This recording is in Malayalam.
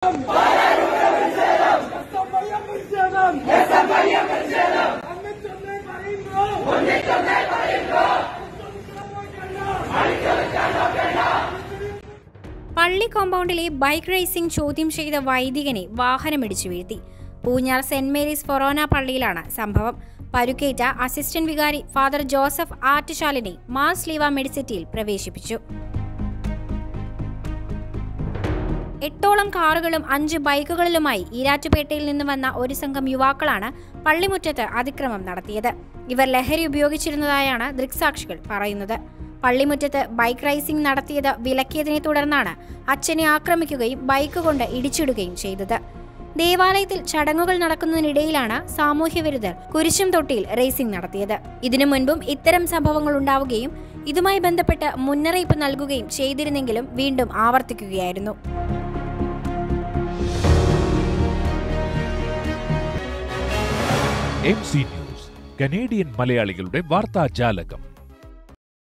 പള്ളി കോമ്പൗണ്ടിലെ ബൈക്ക് റേസിംഗ് ചോദ്യം ചെയ്ത വൈദികനെ വാഹനമിടിച്ചു വീഴ്ത്തി പൂഞ്ഞാർ സെന്റ് മേരീസ് ഫൊറോന പള്ളിയിലാണ് സംഭവം പരുക്കേറ്റ അസിസ്റ്റന്റ് വികാരി ഫാദർ ജോസഫ് ആറ്റുശാലിനെ മാസ് ലീവ മെഡിസിറ്റിയിൽ പ്രവേശിപ്പിച്ചു എട്ടോളം കാറുകളും അഞ്ച് ബൈക്കുകളിലുമായി ഈരാറ്റുപേട്ടയിൽ നിന്ന് വന്ന ഒരു സംഘം യുവാക്കളാണ് പള്ളിമുറ്റത്ത് അതിക്രമം നടത്തിയത് ഇവർ ലഹരി ഉപയോഗിച്ചിരുന്നതായാണ് ദൃക്സാക്ഷികൾ പറയുന്നത് പള്ളിമുറ്റത്ത് ബൈക്ക് റൈസിംഗ് നടത്തിയത് വിലക്കിയതിനെ തുടർന്നാണ് അച്ഛനെ ആക്രമിക്കുകയും ബൈക്ക് കൊണ്ട് ഇടിച്ചിടുകയും ചെയ്തത് ദേവാലയത്തിൽ ചടങ്ങുകൾ നടക്കുന്നതിനിടയിലാണ് സാമൂഹ്യവിരുദ്ധർ കുരിശും തൊട്ടിയിൽ റേസിംഗ് നടത്തിയത് ഇതിനു മുൻപും ഇത്തരം സംഭവങ്ങൾ ഉണ്ടാവുകയും ഇതുമായി ബന്ധപ്പെട്ട് മുന്നറിയിപ്പ് നൽകുകയും ചെയ്തിരുന്നെങ്കിലും വീണ്ടും ആവർത്തിക്കുകയായിരുന്നു എം സി ന്യൂസ് കനേഡിയൻ മലയാളികളുടെ വാർത്താജാലകം